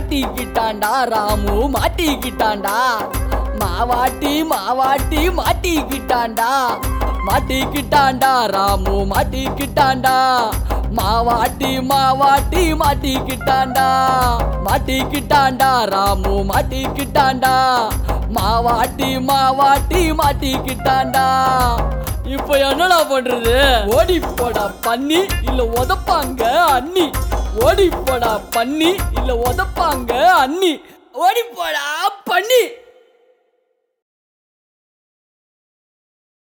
மாட்டிக்கிட்டான்டா ராமு மாட்டிக்கிட்டான்டா மாவாட்டி மாவாட்டி மாட்டிக்கிட்டான்டா மாட்டிக்கிட்டான்டா ராமு மாட்டிக்கிட்டான்டா மாவாட்டி மாவாட்டி மாட்டிக்கிட்டான்டா மாட்டிக்கிட்டான்டா ராமு மாட்டிக்கிட்டான்டா மாவாட்டி மாவாட்டி மாட்டிக்கிட்டான்டா இப்போ என்னடா பண்றது ஓடி போடா பண்ணி இல்ல உதப்பாங்க அண்ணி ஓடி போடா பண்ணி இல்ல உதப்பாங்க அண்ணி ஓடி போடா பண்ணி